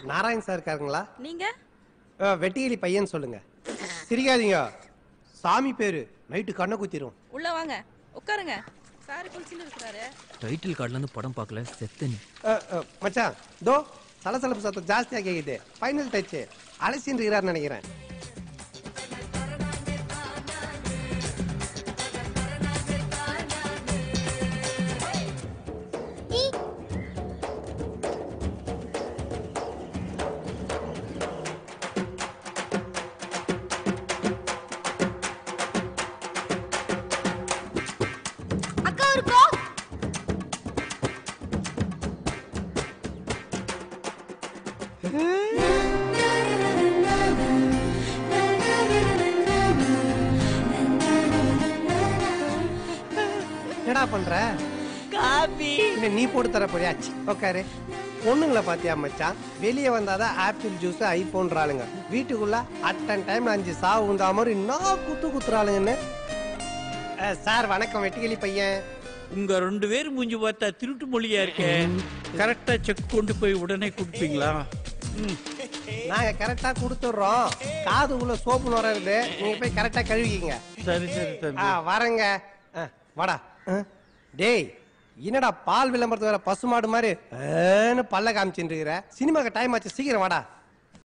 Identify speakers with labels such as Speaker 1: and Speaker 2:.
Speaker 1: Narayan sir இருக்காருங்களா
Speaker 2: நீங்க
Speaker 1: அஹ், வெட்டிகிளி பையன் சொல்லுங்க சிரிக்காதீங்க சாமி பேரு நைட்டு கண்ணை குத்திரும்
Speaker 2: உள்ள வாங்க உட்காருங்க சாரி குளிச்சுன்னு இருக்கிறாரு
Speaker 3: டைட்டில் கார்டுல இருந்து படம் பார்க்கல செத்த நீ
Speaker 1: அஹ், அஹ், மச்சான் தோ சலசலப்பு சத்தம் ஜாஸ்தியா கேக்குது ஃபைனல் டச் அலசின்னு இருக்கிறாருன்னு நினைக்கிறேன்
Speaker 4: அக்கா ஒரு கோக்
Speaker 1: என்னடா பண்ற
Speaker 5: காபி
Speaker 1: இல்ல நீ போட்டு தர போறியா சி, உட்காரு பொண்ணுங்களை பாத்தியா மச்சான் வெளியே வந்தாதான் ஆப்பிள் ஜூஸ் ஐபோன்றாளுங்க வீட்டுக்குள்ள அட்டன் டைம் அஞ்சு சாவு உந்தா மாதிரி நான் குத்து குத்துறாளுங்கன்னு அஹ், சார் வணக்கம் வெட்டிக்கிளி பையன்
Speaker 5: உங்க ரெண்டு பேர் மூஞ்சி பார்த்தா திருட்டு மொழியா இருக்கே கரெக்டா செக் கொண்டு போய் உடனே கொடுப்பீங்களா ம்.
Speaker 1: நாங்க கரெக்டா கொடுத்துடுறோம் காதுக்குள்ள சோப்பு நுர இருக்குது நீங்க போய் கரெக்டா கழுவிக்கிங்க
Speaker 5: சரி சரி
Speaker 1: ஆ
Speaker 5: தம்பி
Speaker 1: வரேங்க ஆ, வாடா ஆ. டேய் என்னடா பால் விளம்பரத்து வேற பசுமாடு மாதிரி ஏன்னு பல்ல காமிச்சுட்டு இருக்கிற சினிமாக்கு டைம் ஆச்சு சீக்கிரம் வாடா